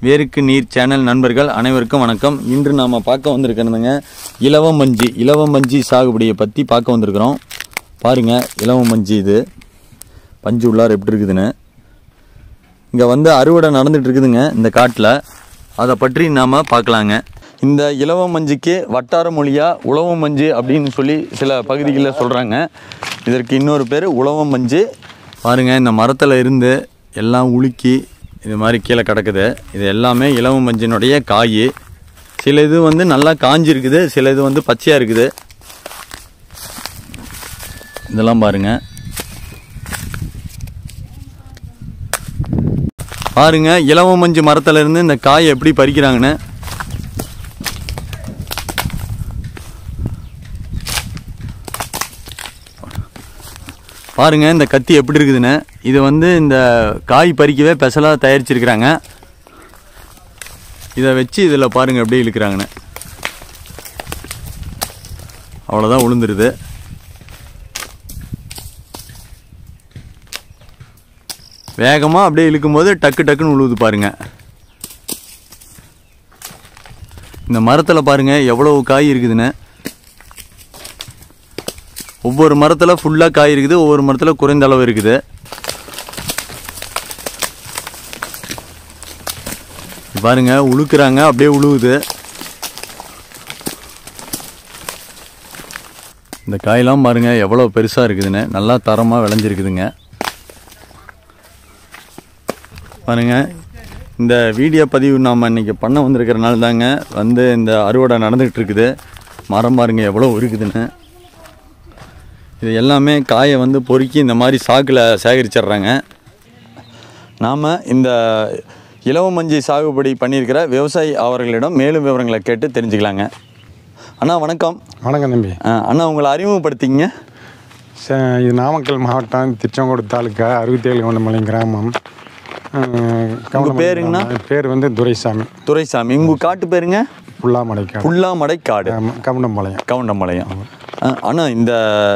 வேருக்கு நீர் சேனல் நண்பர்கள் அனைவருக்கும் வணக்கம் இன்று நாம் பார்க்க வந்திருக்கிறதுங்க இலவம் மஞ்சி இலவம் மஞ்சி சாகுபடியை பற்றி பார்க்க வந்திருக்கிறோம் பாருங்க இலவம் மஞ்சி இது பஞ்சு உள்ளார எப்படி இருக்குதுன்னு இங்கே வந்து அறுவடை நடந்துட்டு இருக்குதுங்க இந்த காட்டில் அதை பற்றி நாம் பார்க்கலாங்க இந்த இலவம் மஞ்சுக்கு வட்டார மொழியாக உழவம் மஞ்சு அப்படின்னு சொல்லி சில பகுதிகளில் சொல்கிறாங்க இதற்கு இன்னொரு பேர் உழவம் மஞ்சு பாருங்கள் இந்த மரத்தில் இருந்து எல்லாம் உலுக்கி இது மாதிரி கீழே கிடக்குது இது எல்லாமே இலவம் மஞ்சினுடைய காய் சில இது வந்து நல்லா காஞ்சிருக்குது சில இது வந்து பச்சையாக இருக்குது இதெல்லாம் பாருங்கள் பாருங்க இலவ மஞ்சு மரத்துல இருந்து இந்த காயை எப்படி பறிக்கிறாங்கன்னு பாருங்க இந்த கத்தி எப்படி இருக்குதுன்னு இது வந்து இந்த காய் பறிக்கவே ஸ்பெஷலாக தயாரிச்சிருக்கிறாங்க இதை வச்சு இதில் பாருங்க எப்படி இழுக்கிறாங்கன்னு அவ்வளோதான் உளுந்துருது வேகமாக அப்படியே இழுக்கும்போது டக்கு டக்குன்னு உழுவுது பாருங்க இந்த மரத்தில் பாருங்க எவ்வளவு காய் இருக்குதுன்னு ஒவ்வொரு மரத்தில் ஃபுல்லாக காய் இருக்குது ஒவ்வொரு மரத்தில் குறைந்த அளவு இருக்குது பாருங்க உழுக்குறாங்க அப்படியே உழுவுது இந்த காயெல்லாம் பாருங்க எவ்வளோ பெருசாக இருக்குதுன்னு நல்லா தரமாக விளைஞ்சிருக்குதுங்க பாருங்க இந்த வீடியோ பதிவு நாம் இன்னைக்கு பண்ண வந்திருக்கிறனால தாங்க வந்து இந்த அறுவடை நடந்துகிட்டு இருக்குது மரம் பாருங்க எவ்வளோ இருக்குதுன்னு இது எல்லாமே காயை வந்து பொறுக்கி இந்த மாதிரி சாக்கில் சேகரிச்சிடுறாங்க நாம் இந்த இலவமஞ்சி சாகுபடி பண்ணியிருக்கிற விவசாயி அவர்களிடம் மேலும் விவரங்களை கேட்டு தெரிஞ்சுக்கலாங்க அண்ணா வணக்கம் வணக்கம் தம்பி ஆ, அண்ணா உங்களை அறிமுகப்படுத்திங்க ச- இது நாமக்கல் மாவட்டம் திருச்செங்கோடு தாலுக்கா அறுபத்தேழு கொண்டமலை கிராமம் கவுண்டமலை பேருங்கண்ணா? கிராமம். பேர் வந்து துரைசாமி துரைசாமி உங்கள் காட்டு பேருங்க புல்லாமலைக்காடு புல்லாமடை காடு கவுண்டம்பாளையம் கவுண்டம்பாளையம் ஆ, அண்ணா இந்த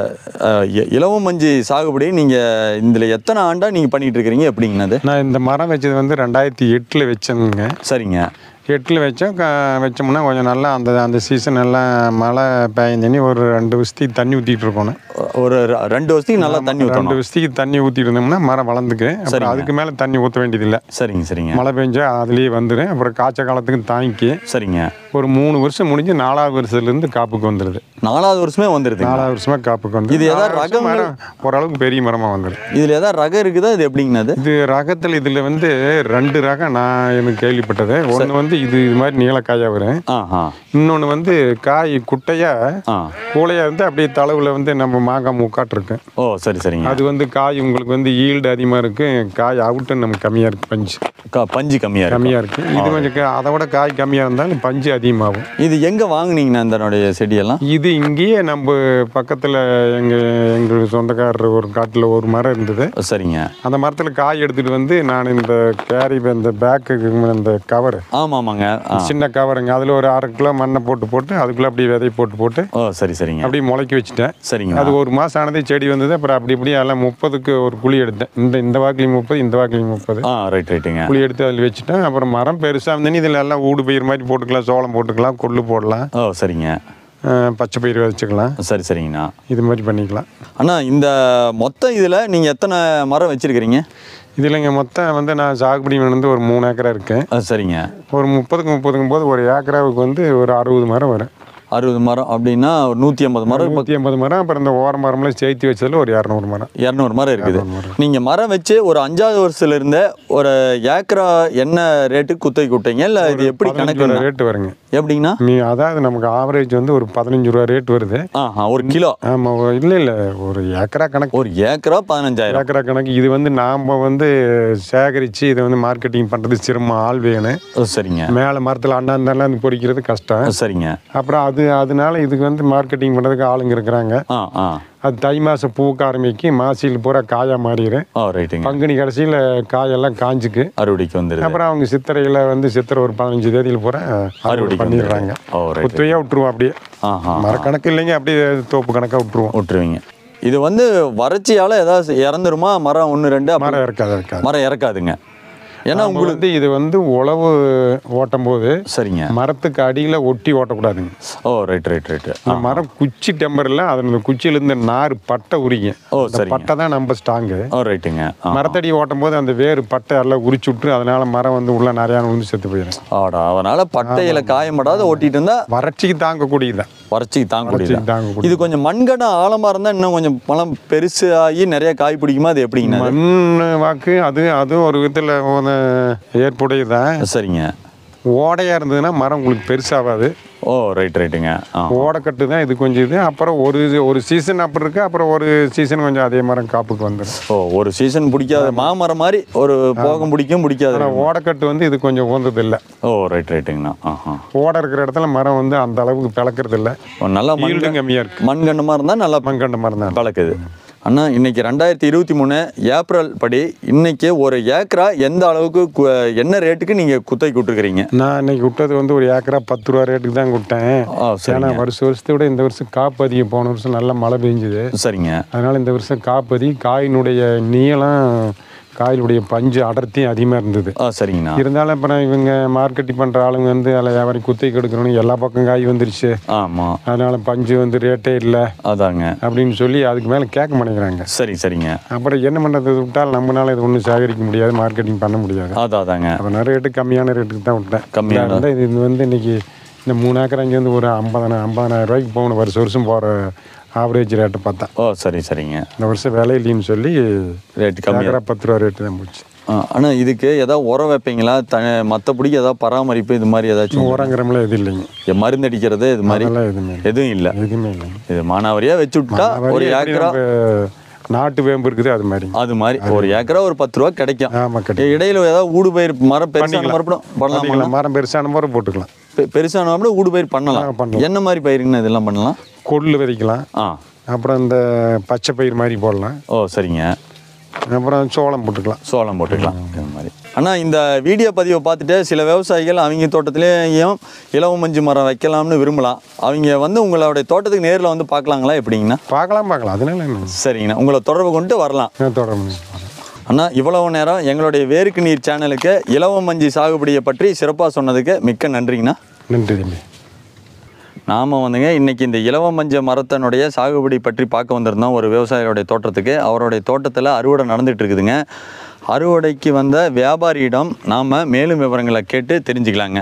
ஆ, இ- இலவம் மஞ்சி சாகுபடி நீங்கள் இதில் எத்தனை ஆண்டாக நீங்கள் பண்ணிகிட்டு இருக்கிறீங்க எப்படிங்கண்ணா அது நான் இந்த மரம் வச்சது வந்து ரெண்டாயிரத்தி எட்டில் வச்சேங்க சரிங்க எட்டில் வச்சோம் க வச்சோம்னா கொஞ்சம் நல்லா அந்த அந்த சீசன் எல்லாம் மழை பெய்ஞ்சனி ஒரு ரெண்டு வருஷத்துக்கு தண்ணி ஊற்றிட்டு இருக்கணும் ஒரு ர- ரெண்டு வருஷத்துக்கு நல்லா தண்ணி ரெண்டு ஊற்றணும் வருஷத்துக்கு தண்ணி ஊற்றிட்டு இருந்தோம்னா மரம் வளர்ந்துக்கு அப்புறம் சரிங்க. அதுக்கு மேலே தண்ணி ஊற்ற வேண்டியதில்லை சரிங்க சரிங்க மழை பெஞ்சா அதுலேயே வந்துடும் அப்புறம் காய்ச்ச காலத்துக்கு தாங்கி சரிங்க ஒரு மூணு வருஷம் முடிஞ்சு நாலாவது வருஷத்துலேருந்து காப்புக்கு வந்துடுது நாலாவது வருஷமே வந்துடுது நாலாவது வருஷமா காப்புக்கு வந்து இது எதாவது நாலாவது வருஷம் ரகங்கள்? மரம் ஓரளவுக்கு பெரிய மரமாக வந்துடும் இதில் ஏதாவது ரகம் இருக்குதா இது எப்படிங்கண்ணா அது இது ரகத்தில் இதில் வந்து ரெண்டு ரகம் நான் எனக்கு கேள்விப்பட்டது ஒன்று வந்து இது இது மாதிரி நீலக்காயாக வரும் ஆஹா இன்னொன்று வந்து காய் குட்டையாக ஆ கூலையாக இருந்து அப்படியே தளவில் வந்து நம்ம மாங்காய் மூக்காட்டு இருக்கு ஓ சரி சரிங்க அது வந்து காய் உங்களுக்கு வந்து ஈல்டு அதிகமாக இருக்கு காய் அவுட்டு நமக்கு கம்மியாக இருக்கு பஞ்சு க பஞ்சு கம்மியாக இருக்கும் கம்மியாக இருக்கு இது கொஞ்சம் க- அதை விட காய் கம்மியாக இருந்தாலும் பஞ்சு அதிகமாகும் இது எங்கே வாங்குனீங்கண்ணா இதனுடைய செடியெல்லாம் இது இங்கேயே நம்ம பக்கத்தில் எங்கள் எங்கள் சொந்தக்காரர் ஒரு காட்டில் ஒரு மரம் இருந்தது ஓ, சரிங்க அந்த மரத்தில் காய் எடுத்துகிட்டு வந்து நான் இந்த கேரி இந்த பேக்கு இந்த கவர் ஆமாம் ஆமாங்க ஆ சின்ன கவருங்க அதில் ஒரு அரை கிலோ மண்ணை போட்டு போட்டு அதுக்குள்ளே அப்படியே விதை போட்டு போட்டு ஓ சரி சரிங்க அப்படியே முளைக்க வச்சுட்டேன் சரிங்க அது ஒரு மாதம் ஆனதே செடி வந்தது அப்புறம் அப்படி இப்படி எல்லாம் முப்பதுக்கு ஒரு குழி எடுத்தேன் இந்த இந்த வாக்கிலையும் முப்பது இந்த வாக்கிலையும் முப்பது ஆ ரைட் ரைட்டுங்க குழி எடுத்து அதில் வச்சுட்டேன் அப்புறம் மரம் பெருசாக இருந்தேன்னு இதில் எல்லாம் ஊடு பயிர் மாதிரி போட்டுக்கலாம் சோளம் போட்டுக்கலாம் கொள்ளு போடலாம் ஓ சரிங்க அஹ் பச்சை பயிர் வச்சுக்கலாம் சரி சரிங்கண்ணா இது மாதிரி பண்ணிக்கலாம் அண்ணா இந்த மொத்தம் இதில் நீங்கள் எத்தனை மரம் வச்சுருக்கிறீங்க இதில் இங்கே மொத்தம் வந்து நான் சாகுபடி வந்து ஒரு மூணு ஏக்கரா இருக்கேன் ஆ சரிங்க ஒரு முப்பதுக்கு முப்பதுக்கும் போது ஒரு ஏக்கராவுக்கு வந்து ஒரு அறுபது மரம் வரும் அறுபது மரம் அப்படின்னா ஒரு நூற்றி ஐம்பது மரம் நூற்றி ஐம்பது மரம் அப்புறம் இந்த ஓர மரம்லாம் சேர்த்து வச்சதில் ஒரு இரநூறு மரம் இரநூறு மரம் இருக்குது நீங்கள் மரம் வச்சு ஒரு அஞ்சாவது வருஷத்துல இருந்தே ஒரு ஏக்கரா என்ன ரேட்டுக்கு குத்தகை விட்டீங்க இல்லை இது எப்படி கணக்கு ரேட்டு வருங்க எப்படிங்கண்ணா நீ அதாவது நமக்கு ஆவரேஜ் வந்து ஒரு பதினஞ்சு ரூபா ரேட் வருது ஆஹா ஒரு கிலோ ஆமாம் இல்லை இல்லை ஒரு ஏக்கரா கணக்கு ஒரு ஏக்கரா பதினஞ்சாயிரம் ஏக்கரா கணக்கு இது வந்து நாம் வந்து சேகரித்து இதை வந்து மார்க்கெட்டிங் பண்ணுறது சிரமம் ஆள் வேணும் ஓ, சரிங்க மேலே மரத்தில் அண்ணாந்தாலாம் வந்து பொறிக்கிறது கஷ்டம் ஓ, சரிங்க அப்புறம் அது அதனால இதுக்கு வந்து மார்க்கெட்டிங் பண்ணுறதுக்கு ஆளுங்க இருக்கிறாங்க ஆ ஆ அது தை மாதம் பூக்க ஆரம்பிக்கு மாசியில் பூரா காயாக மாறிடும் ஓ ரைட்டுங்க பங்குனி கடைசியில் காயெல்லாம் காஞ்சுக்கு அறுவடைக்கு வந்துடுது அப்புறம் அவங்க சித்திரையில் வந்து சித்திரை ஒரு பதினஞ்சு தேதியில் பூரா அறுவடை அறுவடைக்கு பண்ணிடுறாங்க ஓ ரைட் குத்தையாக விட்டுருவோம் அப்படியே ஆஹா மரக்கணக்கு இல்லைங்க அப்படியே தோப்பு கணக்காக விட்டுருவோம் விட்டுருவீங்க இது வந்து வறட்சியால் ஏதாவது இறந்துருமா மரம் ஒன்று ரெண்டு அப்படி- மரம் இருக்காது இருக்காது மரம் இறக்காதுங்க ஏன்னா நாம உங்களுக்கு வந்து இது வந்து உழவு ஓட்டும் போது சரிங்க மரத்துக்கு அடியில் ஒட்டி ஓட்டக்கூடாதுங்க ஓ ரைட் ரைட் ரைட்டு இந்த மரம் குச்சி டெம்பரில் அதனோட குச்சியிலேருந்து நார் பட்டை உரிங்க ஓ அந்த சரிங்க பட்டை தான் நம்ம ஸ்ட்ராங்கு ஓ ரைட்டுங்க ஆ மரத்தடி ஓட்டும் போது அந்த வேறு பட்டை எல்லாம் உரிச்சு விட்டு அதனால மரம் வந்து உள்ள நிறையா விழுந்து செத்து போயிடும் ஆடா அதனால பட்டையில காயப்படாத ஓட்டிட்டு இருந்தா வறட்சிக்கு தாங்கக்கூடியதான் வறட்சிக்கு தாங்கக்கூடியது வறட்சிக்கு தாங்கக்கூடிய இது கொஞ்சம் மண்கடம் ஆழமா இருந்தா இன்னும் கொஞ்சம் பழம் பெருசாகி நிறைய காய் பிடிக்குமா அது எப்படிங்கண்ணா அது? மண் வாக்கு அது அது ஒரு விதத்தில் ஏற்புடையதான் சரிங்க ஓடையா இருந்ததுன்னா மரம் உங்களுக்கு பெருசாகாது ஓ ரைட் ரைட்டுங்க ஆ ஓடைக்கட்டு தான் இது கொஞ்சம் இது அப்புறம் ஒரு இது- ஒரு சீசன் அப்படி இருக்கு அப்புறம் ஒரு சீசன் கொஞ்சம் அதே மரம் காப்புக்கு வந்துடும் ஓ ஒரு சீசன் பிடிக்காத மாமரம் மாதிரி ஒரு போகம் பிடிக்கும் பிடிக்காது ஆனால் ஓடைக்கட்டு வந்து இது கொஞ்சம் உகந்தது இல்லை ஓ ரைட் ரைட்டுங்கண்ணா ஆஹா ஓடை இருக்கிற இடத்துல மரம் வந்து அந்த அளவுக்கு பிளக்கிறது இல்லை ஓ, நல்லா மண் ஈல்டும் கம்மியாக இருக்கு மண்கண்டமா இருந்தா நல்லா மண்கண்ட மரம் தான் பழக்குது அண்ணா இன்னைக்கு ரெண்டாயிரத்தி இருபத்தி மூணு ஏப்ரல் படி இன்னைக்கு ஒரு ஏக்கரா எந்த அளவுக்கு கு- என்ன ரேட்டுக்கு நீங்க குத்தை விட்டுருக்கிறீங்க நான் இன்னைக்கு விட்டது வந்து ஒரு ஏக்கரா பத்து ரூபா ரேட்டுக்கு தான் விட்டேன் ஆ ஏன்னா சரிங்க வருஷம் வருஷத்தை விட இந்த வருஷம் காப்பு அதிகம் போன வருஷம் நல்ல மழை பெஞ்சுது சரிங்க அதனால இந்த வருஷம் காப்பதி காயினுடைய நீளம் காயினுடைய பஞ்சு அடர்த்தியும் அதிகமாக இருந்தது ஆ சரிங்கண்ணா இருந்தாலும் அப்புறம் இவங்க மார்க்கெட்டிங் பண்ணுற ஆளுங்க வந்து அதில் வியாபாரி குத்தை கெடுக்கணும் எல்லா பக்கம் காய் வந்துருச்சு ஆமா அதனால பஞ்சு வந்து ரேட்டே இல்லை அதாங்க அப்படின்னு சொல்லி அதுக்கு மேலே கேட்க மாட்டேங்கிறாங்க சரி சரிங்க அப்புறம் என்ன பண்ணுறது விட்டால் நம்மளால இது ஒன்றும் சேகரிக்க முடியாது மார்க்கெட்டிங் பண்ண முடியாது அதான் அதாங்க அப்போ நிறைய ரேட்டு கம்மியான ரேட்டுக்கு தான் விட்டேன் கம்மியான- இருந்தால் இது இது வந்து இன்னைக்கு இந்த மூணு ஏக்கர் அங்கே வந்து ஒரு ஐம்பதாயிரம் ஐம்பதாயிரம் ரூபாய்க்கு போகணும் வருஷம் வருஷம் போகிற ஆவரேஜ் ரேட்டை பார்த்தா ஓ சரி சரிங்க இந்த வருஷம் விலை இல்லைன்னு சொல்லி ரேட்டு கம்மி ஏக்கரா பத்து ரூபா ரேட்டு தான் போச்சு ஆனால் இதுக்கு ஏதாவது உரம் வைப்பீங்களா த மற்றபடி ஏதாவது பராமரிப்பு இது மாதிரி ஏதாச்சும் உரங்கிறமெல்லாம் எதுவும் இல்லைங்க இ- மருந்து அடிக்கிறது இது மாதிரி அதெல்லாம் எதுவுமே இல்லை எதுவும் இல்லை எதுவுமே இல்லைங்க இது மானாவரியாக வச்சு விட்டா ஒரு வரி எப்படி ஏக்கரா நம்ம நாட்டு வேம்பு இருக்குது அது மாதிரி அது மாதிரி ஒரு ஏக்கரா ஒரு பத்து ரூபா கிடைக்கும் ஆமாம் கட்டி இடையில ஏதாவது ஊடு பயிர் மரம் பெருசான மறுபடியும் பண்ணலாமா பண்ணிக்கலாம் மரம் பெருசான மரம் போட்டுக்கலாம் பெ- பெருசான மறுபடியும் ஊடு பயிர் ஆ, பண்ணலாம் பண்ணலாம். என்ன மாதிரி பயிருங்கண்ணா இதெல்லாம் பண்ணலாம் கொள்ளு விதைக்கலாம் ஆ அப்புறம் இந்த பச்சை பயிர் மாதிரி போடலாம் ஓ சரிங்க அப்புறம் சோளம் போட்டுக்கலாம் சோளம் போட்டுக்கலாம் இது மாதிரி ஆனால் இந்த வீடியோ பதிவை பார்த்துட்டு சில விவசாயிகள் அவங்க தோட்டத்திலேயும் இலவ மஞ்சு மரம் வைக்கலாம்னு விரும்பலாம் அவங்க வந்து உங்களுடைய தோட்டத்துக்கு நேரில் வந்து பார்க்கலாங்களா எப்படிங்கண்ணா பார்க்கலாம் பார்க்கலாம் அதனால என்ன சரிங்கண்ணா உங்களை தொடர்பு கொண்டு வரலாம் நான் தொடர்பு அண்ணா இவ்வளவு நேரம் எங்களுடைய வேருக்கு நீர் சேனலுக்கு இலவ மஞ்சி சாகுபடியை பற்றி சிறப்பாக சொன்னதுக்கு மிக்க நன்றிங்கண்ணா நன்றி தம்பி நாம் வந்துங்க இன்றைக்கி இந்த இலவ மஞ்ச மரத்தினுடைய சாகுபடி பற்றி பார்க்க வந்திருந்தோம் ஒரு விவசாயியோடைய தோட்டத்துக்கு அவருடைய தோட்டத்தில் அறுவடை நடந்துட்டு இருக்குதுங்க அறுவடைக்கு வந்த வியாபாரியிடம் நாம் மேலும் விவரங்களை கேட்டு தெரிஞ்சுக்கலாங்க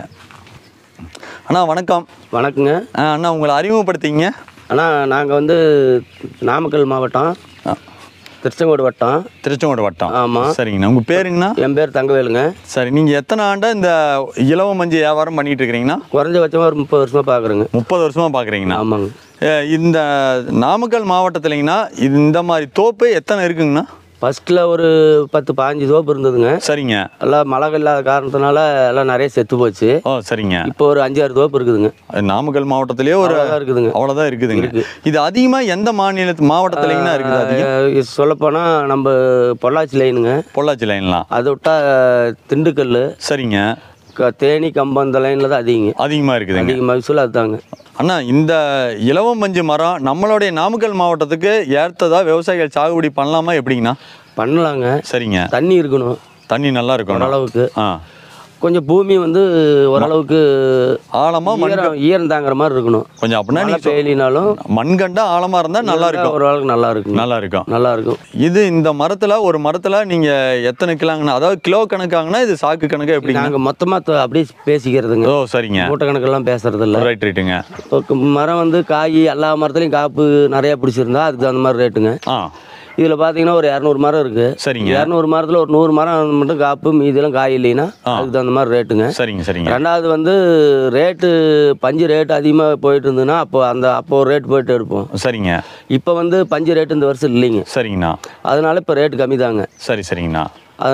அண்ணா வணக்கம் வணக்கங்க ஆ, அண்ணா உங்களை அறிமுகப்படுத்திங்க அண்ணா நாங்கள் வந்து நாமக்கல் மாவட்டம் ஆ, திருச்செங்கோடு வட்டம் திருச்செங்கோடு வட்டம் ஆமாம் சரிங்கண்ணா உங்கள் பேருங்கண்ணா என் பேர் தங்கவேலுங்க சரி நீங்கள் எத்தனை ஆண்டா இந்த இலவ மஞ்சள் வியாபாரம் பண்ணிட்டு இருக்கிறீங்கண்ணா குறைஞ்சபட்சமாக ஒரு முப்பது வருஷமாக பார்க்குறேங்க முப்பது வருஷமாக பார்க்குறீங்கண்ணா ஆமாங்க இந்த நாமக்கல் மாவட்டத்துலங்கண்ணா இது இந்த மாதிரி தோப்பு எத்தனை இருக்குங்கண்ணா ஃபஸ்ட்டில் ஒரு பத்து பாஞ்சு தோப்பு இருந்ததுங்க சரிங்க எல்லாம் மழை இல்லாத காரணத்தினால எல்லாம் நிறைய செத்து போச்சு ஓ சரிங்க இப்போ ஒரு அஞ்சாறு தோப்பு இருக்குதுங்க அது நாமக்கல் மாவட்டத்திலேயே ஒரு அவ்வளோதான் இருக்குதுங்க அவ்வளோதான் இருக்குதுங்க இது அதிகமாக எந்த மாநிலத்து மாவட்டத்துலங்கண்ணா இருக்குது அதிகம் சொல்லப்போனால் நம்ம பொள்ளாச்சி லைனுங்க பொள்ளாச்சி லைன்லாம் அதை விட்டா திண்டுக்கல் சரிங்க க- தேனி கம்பம் அந்த லைனில் தான் அதிகங்க அதிகமாக இருக்குதுங்க அதிக மகசூல் அதுதாங்க அண்ணா இந்த இலவம் மஞ்சு மரம் நம்மளுடைய நாமக்கல் மாவட்டத்துக்கு ஏற்றதா விவசாயிகள் சாகுபடி பண்ணலாமா எப்படிங்கண்ணா பண்ணலாங்க சரிங்க தண்ணி இருக்கணும் தண்ணி நல்லா இருக்கும் ஓரளவுக்கு ஆ கொஞ்சம் பூமி வந்து ஓரளவுக்கு ஆழமா மண் ஈரம் ஈரம் தாங்குற மாதிரி இருக்கணும் கொஞ்சம் அப்படின்னா மழை நீங்க சொ- பெய்யலினாலும் மண்கண்டா ஆழமா இருந்தா நல்லா இருக்கும் ஓரளவுக்கு நல்லா இருக்கும் நல்லா இருக்கும் நல்லா இருக்கும் இது இந்த மரத்துல ஒரு மரத்துல நீங்க எத்தனை கிலோங்கண்ணா அதாவது கிலோ கணக்காங்கன்னா இது சாக்கு கணக்கு எப்படிங்க நாங்க மொத்தமா தொ- அப்படியே பேசிக்கிறதுங்க ஓ சரிங்க மூட்டை கணக்கெல்லாம் பேசுறது இல்ல ரைட் ரைட்டுங்க இப்போ க- மரம் வந்து காய் எல்லா மரத்துலையும் காப்பு நிறைய பிடிச்சிருந்தா அதுக்கு தகுந்த மாதிரி ரேட்டுங்க ஆ இதில் பார்த்தீங்கன்னா ஒரு இரநூறு மரம் இருக்கு சரிங்க இரநூறு மரத்தில் ஒரு நூறு மரம் மட்டும் காப்பு மீதியெல்லாம் காய் இல்லைன்னா அதுக்கு தகுந்த மாதிரி ரேட்டுங்க சரிங்க சரிங்க ரெண்டாவது வந்து ரேட்டு பஞ்சு ரேட்டு அதிகமாக போயிட்டு இருந்ததுன்னா அப்போ அந்த அப்போ ஒரு ரேட் போயிட்டு இருப்போம் சரிங்க இப்போ வந்து பஞ்சு ரேட்டு இந்த வருஷம் இல்லைங்க சரிங்கண்ணா அதனால இப்போ ரேட்டு கம்மி தாங்க சரி சரிங்கண்ணா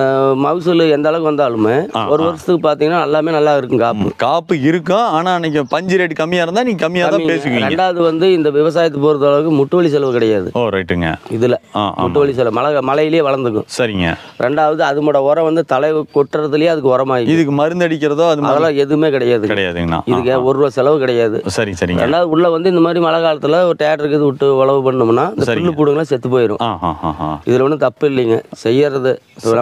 மகசூல் எந்த அளவுக்கு வந்தாலுமே ஒரு வருஷத்துக்கு பார்த்தீங்கன்னா எல்லாமே நல்லா இருக்கும் காப்பு காப்பு இருக்கும் ஆனா அன்னைக்கு பஞ்சு ரேட் கம்மியா இருந்தா நீங்க கம்மியா தான் பேசுவீங்க ரெண்டாவது வந்து இந்த விவசாயத்தை பொறுத்த அளவுக்கு முட்டு வலி செலவு கிடையாது ஓ ரைட்டுங்க இதில் ஆ ஆ முட்டு வலி செலவு மழை மழையிலேயே வளர்ந்துக்கும் சரிங்க ரெண்டாவது அதோட உரம் வந்து தலை கொட்டுறதுலேயே அதுக்கு உரமாகி இதுக்கு மருந்து அடிக்கிறதோ அது மாதிரி அதெல்லாம் எதுவுமே கிடையாது கிடையாதுங்கண்ணா ஆ, இதுக்கு ஒரு ரூபா செலவு கிடையாது சரி சரிங்க ரெண்டாவது உள்ள வந்து இந்த மாதிரி மழை காலத்தில் ஒரு தேட்டருக்கு இது விட்டு உழவு பண்ணோம்னா இந்த சரிங்க. புல்லு பூடுங்களாம் செத்து போயிடும் ஆ ஆ ஆ ஆ இதில் ஒன்றும் தப்பு இல்லைங்க செய்யறது இப்ப நம்ம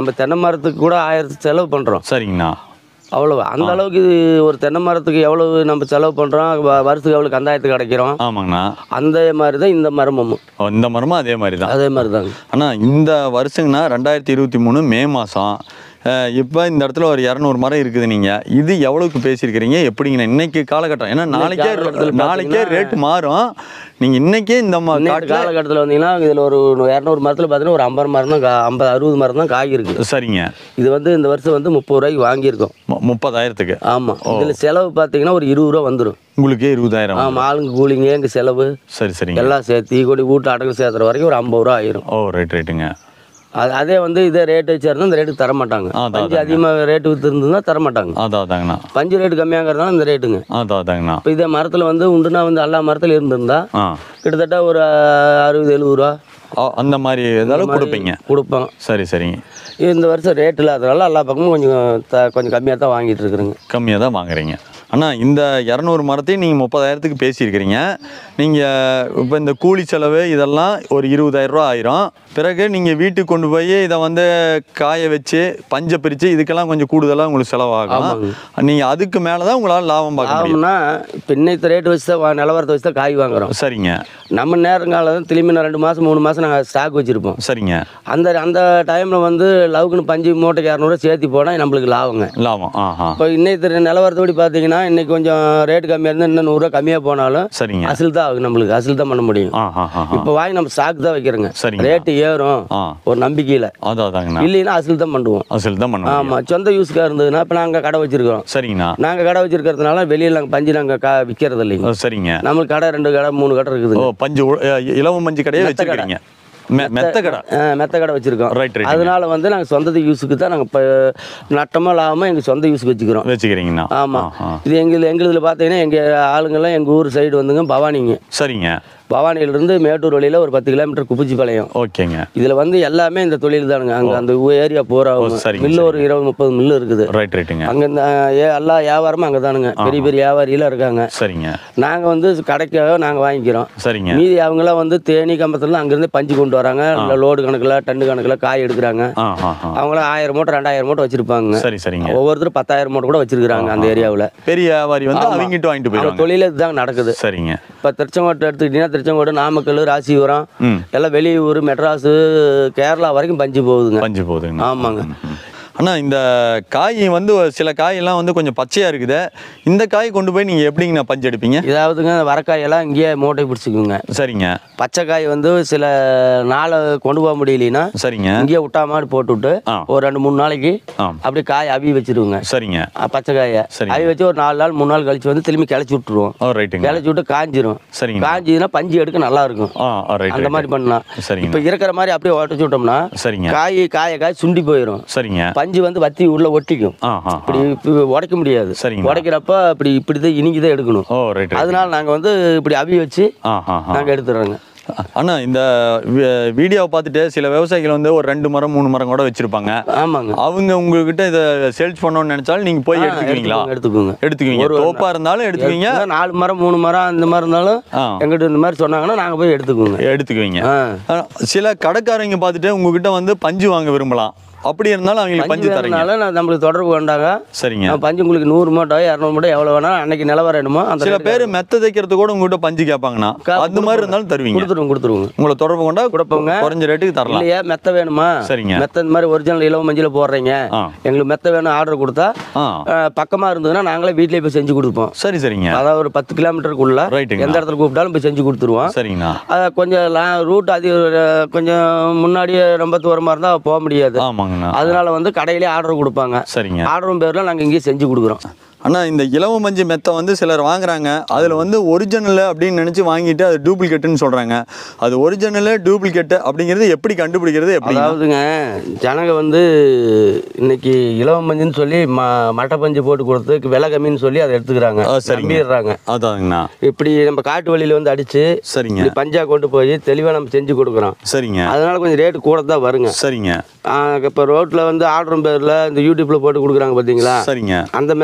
நம்ம தென்னை மரத்துக்கு கூட ஆயிரத்து செலவு பண்ணுறோம் சரிங்கண்ணா அவ்வளவு அந்த அளவுக்கு இது ஒரு தென்னை மரத்துக்கு எவ்வளவு நம்ம செலவு பண்ணுறோம் வருஷத்துக்கு எவ்வளோ கந்தாயத்துக்கு கிடைக்கிறோம் ஆமாங்கண்ணா அந்த மாதிரி தான் இந்த மரமும் ஓ, இந்த மரமும் அதே மாதிரி தான் அதே மாதிரி தாங்க அண்ணா இந்த வருஷங்கண்ணா ரெண்டாயிரத்தி இருபத்தி மூணு மே மாதம் இப்போ இந்த இடத்துல ஒரு இரநூறு மரம் இருக்குது நீங்கள் இது எவ்வளவுக்கு பேசியிருக்கிறீங்க எப்படிங்கண்ணா இன்னைக்கு காலகட்டம் ஏன்னா நாளைக்கே காலகட்டத்துல நாளைக்கே பார்த்தீங்கன்னா- ரேட் மாறும் நீங்கள் இன்னைக்கே இந்த ம- இன்னைக்கு காட்டில் காலகட்டத்தில் வந்தீங்கன்னா இதில் ஒரு இரநூறு மரத்தில் பார்த்தீங்கன்னா ஒரு ஐம்பது மரம் தான் கா- ஐம்பது அறுபது மரம் தான் காய் இருக்குது சரிங்க இது வந்து இந்த வருஷம் வந்து முப்பது ரூபாய்க்கு வாங்கியிருக்கோம் மு- முப்பதாயிரத்துக்கு ஆமாம் இதில் செலவு பார்த்தீங்கன்னா ஒரு இருபது ரூபா வந்துடும் உங்களுக்கு இருபதாயிரம் ஆமாம் ஆளுங்க கூலிங்க எங்கள் செலவு சரி சரிங்க எல்லாம் சேர்த்து கொண்டு வீட்டு அடகு சேர்த்துற வரைக்கும் ஒரு ஐம்பது ரூபா ஆயிரும் ஓ ரைட் ரைட்டுங்க அது அதே வந்து இதே ரேட்டு வச்சிருந்தா இந்த ரேட்டுக்கு தர மாட்டாங்க அதான், பஞ்சு அதிகமாக ரேட்டு விற்றுருந்ததுன்னா தர மாட்டாங்க அதான் அதாங்கண்ணா பஞ்சு ரேட்டு கம்மியாகிறதுனால இந்த ரேட்டுங்க அதான் அதாங்கண்ணா இப்போ இதே மரத்தில் வந்து உண்டுனா வந்து எல்லா மரத்தில் இருந்திருந்தா ஆ கிட்டத்தட்ட ஒரு அறுபது எழுபது ரூபா ஆ, அந்த மாதிரி ஏதாவது கொடுப்பீங்க கொடுப்போம் சரி சரிங்க இந்த வருஷம் ரேட் இல்லாதனால எல்லா பக்கமும் கொஞ்சம் த கொஞ்சம் கம்மியாக தான் வாங்கிட்டு இருக்கிறேங்க கம்மியாக தான் வாங்குறீங்க அண்ணா இந்த இரநூறு மரத்தையும் நீங்கள் முப்பதாயிரத்துக்கு பேசியிருக்கிறீங்க நீங்கள் இப்போ இந்த கூலி செலவு இதெல்லாம் ஒரு இருபதாயிரம் ரூபா ஆயிரும் பிறகு நீங்கள் வீட்டுக்கு கொண்டு போய் இதை வந்து காய வச்சு பஞ்சை பிரித்து இதுக்கெல்லாம் கொஞ்சம் கூடுதலாக உங்களுக்கு செலவாகும் நீங்கள் அதுக்கு மேலே தான் உங்களால் லாபம் பார்க்க முடியும் ஆகும்னா இப்போ இன்னைக்கு ரேட் வச்சு தான் வா- நிலவரத்தை வச்சு தான் காய் வாங்குறோம் சரிங்க நம்ம நேரங்காலம் திரும்பி நான் ரெண்டு மாதம் மூணு மாதம் நாங்கள் ஸ்டாக் வச்சுருப்போம் சரிங்க அந்த அந்த டைமில் வந்து லவுக்குன்னு பஞ்சு மூட்டைக்கு இரநூறுவா சேர்த்து போனால் நம்மளுக்கு லாபங்க லாபம் ஆஹா இப்போ இன்னைக்கு நிலவரத்தோடி பார்த்தீங்கன்னா இன்னைக்கு கொஞ்சம் ரேட் கம்மியாக இருந்தால் இன்னும் நூறுரூவா கம்மியாக போனாலும் சரிங்க அசில் தான் ஆகும் நம்மளுக்கு அசில் தான் பண்ண முடியும் ஆஹா ஆஹா இப்போ வாங்கி நம்ம ஸ்டாக் தான் வைக்கிறோங்க சரிங்க. ரேட்டு ஏறும் ஆ ஒரு நம்பிக்கையில் அதான் அதாங்கண்ணா இல்லைன்னா அசில் தான் பண்ணுவோம் அசல் தான் பண்ணுவோம் ஆமாம் சொந்த யூஸ்க்காக இருந்ததுன்னா இப்போ நாங்கள் கடை வச்சுருக்கோம் சரிங்கண்ணா நாங்கள் கடை வச்சிருக்கிறதுனால வெளியில் நாங்கள் பஞ்சு நாங்கள் கா விற்கிறது இல்லைங்க ஓ, சரிங்க நம்மளுக்கு கடை ரெண்டு கடை மூணு கடை ஓ இருக்குதுங்க பஞ்சு உ- அ, இலவ மஞ்சு கடையே வச்சுக்கிறீங்க மெ- மெத்த கடை ஆ, மெத்த கடை வச்சுருக்கோம் ரைட் ரைட் அதனால வந்து நாங்கள் சொந்த யூஸுக்கு தான் நாங்கள் இப்போ நட்டமாக இல்லாமல் எங்கள் சொந்த யூஸுக்கு வச்சுக்கிறோம் வச்சுக்கிறீங்கண்ணா ஆமாம் ஆஹா. இது எங்கள் எங்களுதில் பார்த்தீங்கன்னா எங்கள் ஆளுங்கெல்லாம் எங்கள் ஊர் சைடு வந்துங்க பவானிங்க சரிங்க பவானியிலிருந்து மேட்டூர் வழியில் ஒரு பத்து கிலோமீட்டர் குப்பிச்சிப்பாளையம் ஓகேங்க இதில் வந்து எல்லாமே இந்த தொழில் தானுங்க அங்கே அந்த ஏரியா பூரா ஓ, சரிங்க, மில்லு ஒரு இருபது முப்பது மில்லு இருக்குது ரைட் ரைட்டுங்க அங்கே இந்த ஏ எல்லா வியாபாரமும் அங்கே தானுங்க பெரிய பெரிய வியாபாரிலாம் இருக்காங்க சரிங்க நாங்கள் வந்து கடைக்காக நாங்கள் வாங்கிக்கிறோம் சரிங்க மீதி அவங்களாம் வந்து தேனி கம்பத்துல அங்கேருந்து பஞ்சு கொண்டு வராங்க இல்லை லோடு கணக்கில் டன்னு கணக்கில் காய் எடுக்கிறாங்க ஆ ஆ ஆ அவங்களாம் ஆயிரம் மூட்டை ரெண்டாயிரம் மூட்டை வச்சிருப்பாங்க சரி சரிங்க ஒவ்வொருத்தரும் பத்தாயிரம் மூட்டை கூட வச்சிருக்கிறாங்க அந்த ஏரியாவில் பெரிய வியாபாரி வந்து அவங்கிட்ட வாங்கிட்டு அவங்க போயிடுவாங்க தொழிலே இதுதாங்க நடக்குது சரிங்க இப்போ திருச்செங்கோட்டை எடுத்துக்கிட்டிங்கன்னா திருச்செங்கோடு நாமக்கல் ராசிபுரம் ம் எல்லாம் வெளியூர் மெட்ராஸு கேரளா வரைக்கும் பஞ்சு போகுதுங்க பஞ்சு போகுதுங்க ஆமாங்க அண்ணா இந்த காய் வந்து ஒரு சில காயெல்லாம் வந்து கொஞ்சம் பச்சையா இருக்குது இந்த காய் கொண்டு போய் நீங்க எப்படிங்கண்ணா பஞ்சு எடுப்பீங்க இதாவதுங்க வரக்காயெல்லாம் இங்கேயே மூட்டை பிடிச்சிக்குங்க சரிங்க பச்சை காய் வந்து சில நாளை கொண்டு போக முடியலனா சரிங்க இங்கேயே விட்டா மாதிரி போட்டு விட்டு ஆ. ஒரு ரெண்டு மூணு நாளைக்கு ஆ அப்படி காய் அவி வச்சிருவோங்க சரிங்க அ, பச்சை காயை சரிங்க. அவி வச்சு ஒரு நாலு நாள் மூணு நாள் கழிச்சு வந்து திரும்பி கிளச்சி விட்டுருவோம் ஓ ரைட்டுங்க கிளச்சி விட்டு காஞ்சிரும் சரிங்க காஞ்சிதுன்னா பஞ்சு எடுக்க நல்லா இருக்கும் ஆ ஆ ரைட் அந்த மாதிரி பண்ணலாம் சரிங்க இப்போ இருக்கிற மாதிரி அப்படியே உடச்சி விட்டோம்னா சரிங்க காய் காய காய் சுண்டி போயிடும் சரிங்க பஞ்சு வந்து வத்தி உள்ள ஒட்டிக்கும் ஆ ஆ இப்படி இப்படி உடைக்க முடியாது சரிங்க. உடைக்கிறப்ப இப்படி இப்படி தான் இனிங்கி தான் எடுக்கணும் ஓ ரைட் ரைட் அதனால நாங்கள் வந்து இப்படி அவி வச்சு ஆ ஆ ஆ நாங்கள் எடுத்துடுறோங்க அண்ணா இந்த வி- வீடியோவை பார்த்துட்டு சில விவசாயிகள் வந்து ஒரு ரெண்டு மரம் மூணு மரம் கூட வச்சிருப்பாங்க ஆமாங்க அவங்க உங்ககிட்ட இதை சேல்ஸ் பண்ணணும்னு நினைச்சாலும் நீங்க போய் எடுத்துக்குவீங்களா எடுத்துக்கோங்க எடுத்துக்குவீங்க தோப்பா இருந்தாலும் எடுத்துக்குவீங்க எடுத்துக்குங்க. நாலு மரம் மூணு மரம் அந்த மாதிரி இருந்தாலும் ஆ எங்கிட்ட இந்த மாதிரி சொன்னாங்கன்னா நாங்கள் போய் எடுத்துக்குவோங்க எடுத்துக்குவீங்க ஆ ஆனா, சில கடைக்காரங்க பார்த்துட்டு உங்ககிட்ட வந்து பஞ்சு வாங்க விரும்பலாம் அப்படி இருந்தாலும் அவங்களுக்கு பஞ்சு தரீங்க வேணும்னாலும் நான் நம்மளுக்கு தொடர்பு வேண்டாங்க சரிங்க நான் பஞ்சு உங்களுக்கு நூறு மூட்டை இரநூறு மூட்டை எவ்வளோ வேணாலும் அன்னைக்கு நிலவரம் வேணுமோ அந்த சில பேர் மெத்த தைக்கிறது கூட உங்ககிட்ட பஞ்சு கேட்பாங்கண்ணா அது மாதிரி இருந்தாலும் தருவீங்க கொடுத்துருவோம் கொடுத்துருவோங்க உங்களை தொடர்பு கொண்டா கொடுப்போங்க. குறைஞ்ச ரேட்டுக்கு தரலாம் இல்லையா மெத்த வேணுமா சரிங்க மெத்த இந்த மாதிரி ஒரிஜினல் இலவ மஞ்சள் போடுறீங்க ஆ எங்களுக்கு மெத்த வேணும் ஆர்டர் கொடுத்தா ஆ அஹ், பக்கமா இருந்ததுன்னா நாங்களே வீட்டிலேயே போய் செஞ்சு கொடுப்போம் சரி சரிங்க அதாவது ஒரு பத்து கிலோமீட்டருக்குள்ள ரைட்டுங்க எந்த இடத்துல கூப்பிட்டாலும் போய் செஞ்சு கொடுத்துருவோம் சரிங்கண்ணா அது கொஞ்சம் ரூட் அதிக கொஞ்சம் முன்னாடியே ரொம்ப தூரமாக இருந்தால் போக முடியாது ஆமாங்கண்ணா அதனால வந்து கடையிலே ஆர்டர் கொடுப்பாங்க சரிங்க ஆர்டரும் பேரில் நாங்கள் இங்கேயே செஞ்சு கொடுக்குறோம் அண்ணா இந்த இலவ மஞ்சு மெத்தை வந்து சிலர் வாங்குறாங்க அதில் வந்து ஒரிஜினல் அப்படின்னு நினச்சி வாங்கிட்டு அது டூப்ளிகேட்டுன்னு சொல்கிறாங்க அது ஒரிஜினலு டூப்ளிகேட்டு அப்படிங்கிறது எப்படி கண்டுபிடிக்கிறது எப்படி அதாவதுங்க ஜனங்க வந்து இன்னைக்கு இலவ மஞ்சுன்னு சொல்லி ம மட்டை பஞ்சு போட்டு கொடுத்து விலை கம்மின்னு சொல்லி அதை எடுத்துக்கிறாங்க ஆ, சரிங்க. நம்பிடுறாங்க அதாங்கண்ணா இப்படி நம்ம காட்டு வழியில் வந்து அடித்து சரிங்க இப்படி பஞ்சா கொண்டு போய் தெளிவாக நம்ம செஞ்சு கொடுக்குறோம் சரிங்க அதனால கொஞ்சம் ரேட்டு கூட தான் வருங்க சரிங்க இப்போ ரோட்டில் வந்து ஆர்டரும் பேரில் இந்த யூடியூப்பில் போட்டு கொடுக்குறாங்க பார்த்தீங்களா சரிங்க அந்த மெத்தையில் வந்து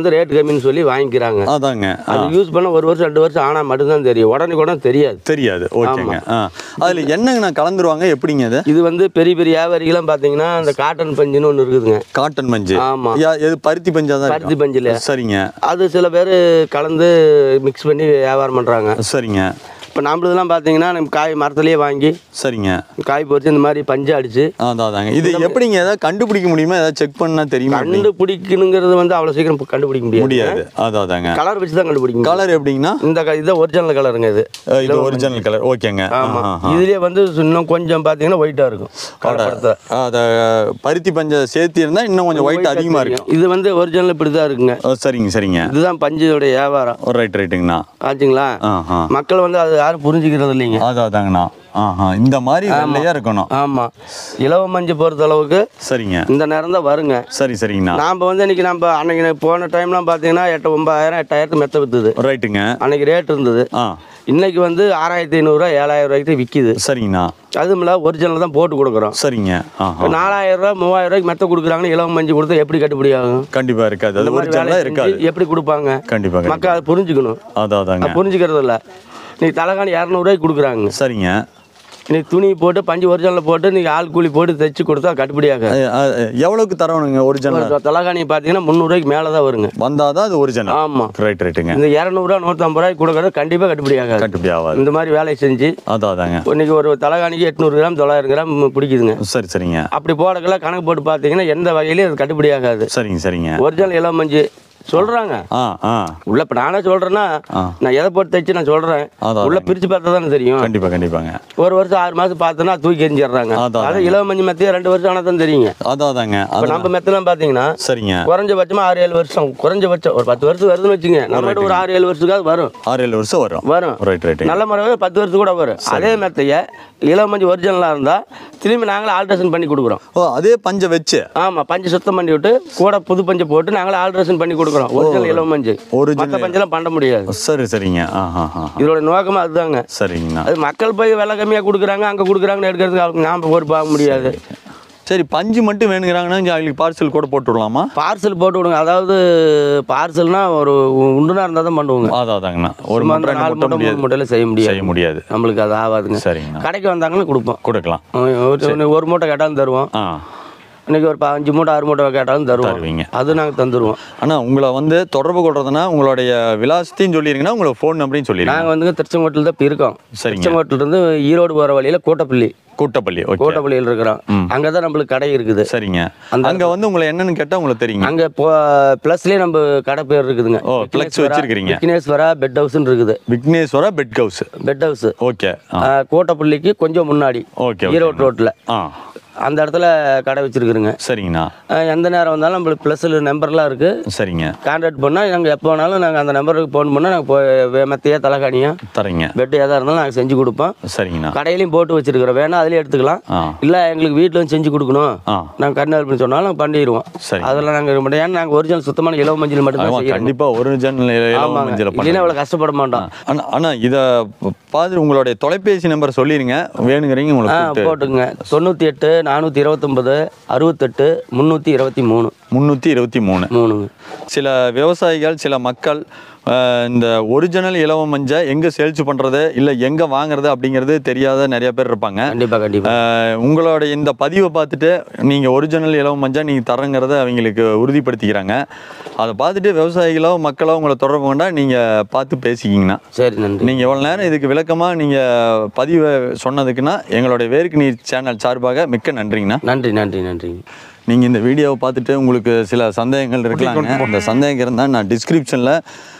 வந்து ரேட் கம்மின்னு சொல்லி வாங்கிக்கிறாங்க அதாங்க ஆ, அது யூஸ் பண்ண ஒரு வருஷம் ரெண்டு வருஷம் ஆனால் மட்டும்தான் தெரியும் உடனே கூட தெரியாது தெரியாது ஓகேங்க ஆ அதுல என்னங்கண்ணா கலந்துருவாங்க எப்படிங்க அது இது வந்து பெரிய பெரிய வியாபாரிகளாம் பார்த்தீங்கன்னா இந்த காட்டன் பஞ்சுன்னு ஒன்று இருக்குதுங்க காட்டன் மஞ்சு ஆமா. யா- எது பருத்தி பஞ்சா தான் பருத்தி பஞ்சில் சரிங்க அது சில பேர் கலந்து மிக்ஸ் பண்ணி வியாபாரம் பண்ணுறாங்க சரிங்க இப்போ நம்மளதெல்லாம் பார்த்தீங்கன்னா நம்ம காய் மரத்துலேயே வாங்கி சரிங்க காய் பொறிச்சு இந்த மாதிரி பஞ்சு அடிச்சு அதான் அதாங்க இது எப்படிங்க ஏதாவது கண்டுபிடிக்க முடியுமா ஏதாவது செக் பண்ணா தெரியுமா எப்படி? கண்டுபிடிக்கணுங்கிறது வந்து அவ்வளோ சீக்கிரம் கண்டுபிடிக்க முடியாது முடியாது அதான் அதாங்க கலர் வச்சு தான் கண்டுபிடிக்க முடியும் கலர் எப்படிங்கன்னா இந்த க- இதுதான் ஒரிஜினல் கலருங்க இது அஹ் இது ஒரிஜினல் கலர் ஓகேங்க ஆமா ஆஹா, ஆஹா. இதுலயே வந்து இன்னும் கொஞ்சம் பார்த்தீங்கன்னா ஒயிட்டாக இருக்கும் கலப்படத்தை அத பருத்தி பஞ்ச சேர்த்து இருந்தா இன்னும் கொஞ்சம் ஒயிட் அதிகமா இருக்கும் இது வந்து ஒரிஜினல் இப்படி தான் இருக்குங்க ஓ, சரிங்க சரிங்க இதுதான் பஞ்சோடைய வியாபாரம் ஒரு ரைட் ரைட்டுங்கண்ணா ஆச்சுங்களா ஆஹா மக்கள் வந்து அது யாரும் புரிஞ்சுக்கிறது இல்லைங்க அதான் அதாங்கண்ணா ஆஹா இந்த மாதிரி வெள்ளையா இருக்கணும் ஆமா இலவ மஞ்சு பொறுத்த அளவுக்கு சரிங்க இந்த நேரம் தான் வருங்க சரி சரிங்கண்ணா நாம் வந்து இன்னைக்கு நம்ம அன்னைக்கு நான் போன டைம்லாம் பார்த்தீங்கன்னா எட்டு ஒன்பதாயிரம் எட்டாயிரத்து மெத்த வித்துது ரைட்டுங்க அன்னைக்கு ரேட் இருந்தது ஆ இன்னைக்கு வந்து ஆறாயிரத்தி ஐநூறுரூவா ஏழாயிரம் ரூபாய்க்கு விற்கிது சரிங்கண்ணா அதுவும் இல்லை ஒரிஜினல் தான் போட்டு கொடுக்குறோம் சரிங்க ஆஹா இப்போ நாலாயிரம் ரூபா மூவாயிரம் ரூபாய்க்கு மெத்த கொடுக்குறாங்கன்னு இலவ மஞ்சு கொடுத்தா எப்படி கட்டுப்படி ஆகும் கண்டிப்பா இருக்காது அது இந்த மாதிரி ஒரிஜினலா வேலையை இருக்காது செஞ்சு எப்படி கொடுப்பாங்க கண்டிப்பா கண்டிப்பா மக்கள் அதை புரிஞ்சுக்கணும் அதான் அதாங்க அது புரிஞ்சுக்கிறது இல்லை நீ தலைகாணி இரநூறுவாய்க்கு கொடுக்குறாங்க சரிங்க நீ துணி போட்டு பஞ்சு ஒரிஜினல் போட்டு நீ ஆள் கூலி போட்டு தைச்சு கொடுத்தா கட்டுப்படியாக அஹ், அஹ், எவ்வளவுக்கு தரணுங்க ஒரிஜினல் தலைகாணி பார்த்தீங்கன்னா முந்நூறுவாய்க்கு மேலே தான் வருங்க வந்தாதான் அது ஒரிஜினல் ஆமாம் ரைட் ரைட்டுங்க இந்த இரநூறுவா நூற்றம்பது ரூபாய்க்கு கொடுக்குறது கண்டிப்பாக கட்டுப்படியாகாது கட்டுப்படி ஆகாது இந்த மாதிரி வேலையை செஞ்சு அதான் அதாங்க இன்னைக்கு ஒரு தலைகாணிக்கு எட்நூறு கிராம் தொள்ளாயிரம் கிராம் பிடிக்குதுங்க சரி சரிங்க அப்படி போடக்கெல்லாம் கணக்கு போட்டு பார்த்தீங்கன்னா எந்த வகையிலையும் அது கட்டுப்படியாகாது சரிங்க சரிங்க ஒரிஜினல் இளம் மஞ்சு சொல்கிறாங்க ஆ ஆ உள்ள இப்போ நானே சொல்கிறேன்னா ஆ. நான் எதை போட்டு தைச்சு நான் சொல்கிறேன் அதான் உள்ள பிரித்து பார்த்தா தானே தெரியும் கண்டிப்பா கண்டிப்பாங்க ஒரு வருஷம் ஆறு மாதம் பார்த்தோன்னா தூக்கி எரிஞ்சிடுறாங்க அதான். அது இளம் மஞ்சு மெத்தையும் ரெண்டு வருஷம் ஆனால் தான் தெரியுங்க அதான் அதாங்க இப்போ அது நம்ம மெத்தெல்லாம் பார்த்தீங்கன்னா சரிங்க குறைஞ்சபட்சமா ஆறு ஏழு வருஷம் குறைஞ்சபட்சம் ஒரு பத்து வருஷம் வருதுன்னு வச்சுங்க நம்மகிட்ட ஒரு ஆறு ஏழு வருஷத்துக்காவது வரும் ஆறு ஏழு வருஷம் வரும் வரும் ரைட் ரைட் நல்ல முறையாக பத்து வருஷம் கூட வரும் அதே மெத்தைய இளம் மஞ்சு ஒரிஜினலாக இருந்தால் திரும்பி நாங்களே ஆல்ட்ரேஷன் பண்ணி கொடுக்குறோம் ஓ அதே பஞ்ச வச்சு ஆமாம் பஞ்சு சுத்தம் பண்ணி விட்டு கூட புது பஞ்சை போட்டு நாங்களே ஆல்ட்ரேஷன் பண்ணி கொடுக்குறோம் ஒரிஜினல் இளம் மஞ்சு Original மற்ற பஞ்செல்லாம் பண்ண முடியாது சரி சரிங்க ஆ ஆ ஆ இதோட நோக்கமாக அதுதாங்க சரிங்கண்ணா அது மக்கள் போய் விலை கம்மியாக கொடுக்குறாங்க அங்கே கொடுக்குறாங்கன்னு எடுக்கிறதுக்கு அவங்க நாம் பொறுப்பாக முடியாது சரி பஞ்சு மட்டும் வேணுங்கிறாங்கன்னா இங்க அவங்களுக்கு பார்சல் கூட போட்டு விடலாமா பார்சல் போட்டு விடுங்க அதாவது பார்சல்னா ஒரு உண்டுனா இருந்தால் தான் பண்ணுவோங்க அதான் அதாங்கண்ணா ஒரு சும்மா மட்டும் அந்த நாலு ரெண்டு மட்டும் மூட்டை மூணு முடியாது மூட்டையில செய்ய முடியாது செய்ய முடியாது நம்மளுக்கு அது ஆகாதுங்க சரிங்கண்ணா கடைக்கு வந்தாங்கன்னா கொடுப்போம் கொடுக்கலாம் ஒரு- ஒரு- ஒரு மூட்டை கேட்டாலும் தருவோம் ஆ இன்னைக்கு ஒரு ப- அஞ்சு மூட்டை ஆறு மூட்டை கேட்டாலும் தருவோம் தருவீங்க. அது நாங்கள் தந்துடுவோம் அண்ணா உங்களை வந்து தொடர்பு கொள்றதுன்னா உங்களுடைய விலாசத்தையும் சொல்லிருங்கன்னா உங்களோட ஃபோன் நம்பரையும் சொல்லிடுங்க நாங்கள் வந்துங்க திருச்செங்கோட்டில் தான் இப்போ இருக்கோம் சரிங்க திருச்செங்கோட்டில் இருந்து ஈரோடு போகிற வழியில் கோட்டப்பள்ளி கூட்டப்பள்ளி ஓகே கோட்டப்பள்ளியில் இருக்கிறோம் அங்கே தான் நம்மளுக்கு கடை இருக்குது சரிங்க அந்த- அங்க வந்து உங்களை என்னன்னு கேட்டா உங்களுக்கு தெரியுங்க அங்கே போ ப்ளஸ்லேயே நம்ம கடை பேர் இருக்குதுங்க ஓ, flex வச்சிருக்கிறீங்க. விக்னேஸ்வரா பெட் ஹவுஸ்னு இருக்குது Vigneshwara pet house pet house okay ஆ கோட்டப்பள்ளிக்கு கொஞ்சம் முன்னாடி ஓகே ஈரோடு ரோட்டில் ஆ அந்த இடத்துல கடை வச்சிருக்குறோங்க சரிங்கண்ணா அஹ் எந்த நேரம் வந்தாலும் நம்மளுக்கு ப்ளஸில் நம்பர்லாம் இருக்குது சரிங்க கான்டாக்ட் பண்ணால் நாங்கள் எப்போ வேணாலும் நாங்கள் அந்த நம்பருக்கு ஃபோன் பண்ணால் நாங்கள் போய் மெத்தையா தலைகாணியா தரீங்க பெட்டு எதாக இருந்தாலும் நாங்கள் செஞ்சு கொடுப்போம் சரிங்கண்ணா கடையிலையும் போட்டு வச்சிருக்கிறோம் வேணா அதுலேயே எடுத்துக்கலாம் ஆ இல்லை எங்களுக்கு வீட்டில் வந்து செஞ்சு கொடுக்கணும் ஆ நாங்கள் கண்ணு பண்ணி சொன்னாலும் நாங்கள் பண்ணிடுவோம் சரி அதெல்லாம் நாங்கள் மட்டும் ஏன்னா நாங்கள் ஒரிஜினல் சுத்தமான இலவ மஞ்சள் மட்டும் ஆமா தான் செய்யறோம் கண்டிப்பா ஒரு ஜன்னல் இலவ ஆமாங்க மஞ்சள் இல்லைன்னா அவ்வளோ கஷ்டப்பட மாட்டோம் அண்ணா அண்ணா இதை பார்த்து உங்களுடைய தொலைபேசி நம்பர் சொல்லிருங்க வேணுங்கிறீங்க ஆ உங்களுக்கு கூப்பிட்டு போட்டுங்க தொண்ணூற்றி எட்டு நானூற்றி இருபத்தொம்பது அறுபத்தெட்டு முந்நூற்றி இருபத்தி மூணு முந்நூற்றி இருபத்தி மூணு மூணுங்க சில விவசாயிகள் சில மக்கள் அஹ், இந்த ஒரிஜினல் இலவ மஞ்சை எங்கே சேல்ஸ் பண்ணுறது இல்லை எங்கே வாங்குறது அப்படிங்கிறது தெரியாத நிறைய பேர் இருப்பாங்க கண்டிப்பாக கண்டிப்பாக அஹ், உங்களோட இந்த பதிவை பார்த்துட்டு நீங்கள் ஒரிஜினல் இலவ மஞ்சா நீங்கள் தரங்கிறத அவங்களுக்கு உறுதிப்படுத்திக்கிறாங்க அதை பார்த்துட்டு விவசாயிகளோ மக்களோ உங்களை தொடர்பு கொண்டா நீங்கள் பார்த்து பேசிக்கிங்கண்ணா சரி நன்றி நீங்கள் எவ்வளோ நேரம் இதுக்கு விளக்கமாக நீங்கள் பதிவை சொன்னதுக்குன்னா எங்களுடைய வேருக்கு நீர் சேனல் சார்பாக மிக்க நன்றிங்கண்ணா நன்றி நன்றி நன்றி நீங்கள் இந்த வீடியோவை பார்த்துட்டு உங்களுக்கு சில சந்தேகங்கள் இருக்கலாங்க அந்த சந்தேகம் இருந்தால் நான் டிஸ்கிரிப்ஷனில்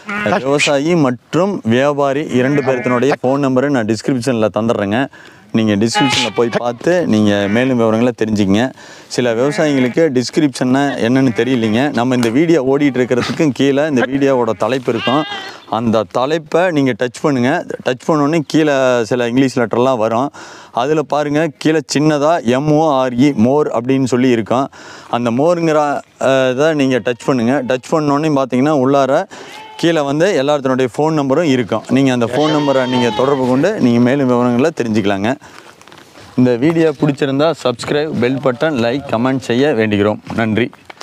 விவசாயி மற்றும் வியாபாரி இரண்டு பேர்த்தினுடைய ஃபோன் நம்பரை நான் டிஸ்கிரிப்ஷனில் தந்துடுறேங்க நீங்கள் டிஸ்கிரிப்ஷனில் போய் பார்த்து நீங்கள் மேலும் விவரங்களை தெரிஞ்சுக்கங்க சில விவசாயிங்களுக்கு டிஸ்கிரிப்ஷன்னா என்னன்னு தெரியலைங்க நம்ம இந்த வீடியோ ஓடிட்டு இருக்கிறதுக்கு கீழே இந்த வீடியோவோட தலைப்பு இருக்கும் அந்த தலைப்பை நீங்கள் டச் பண்ணுங்கள் டச் பண்ணோன்னே கீழே சில இங்கிலீஷ் லெட்டர்லாம் வரும் அதில் பாருங்கள் கீழே சின்னதாக எம்ஓஆர்இ மோர் அப்படின்னு சொல்லி இருக்கும் அந்த மோருங்கிற அஹ், இதை நீங்கள் டச் பண்ணுங்கள் டச் பண்ணோன்னே பார்த்தீங்கன்னா உள்ளார கீழே வந்து எல்லாத்தினுடைய ஃபோன் நம்பரும் இருக்கும் நீங்கள் அந்த ஃபோன் நம்பரை நீங்கள் தொடர்பு கொண்டு நீங்கள் மேலும் விவரங்களை தெரிஞ்சுக்கலாங்க இந்த வீடியோ பிடிச்சிருந்தா subscribe bell button like comment செய்ய வேண்டுகிறோம் நன்றி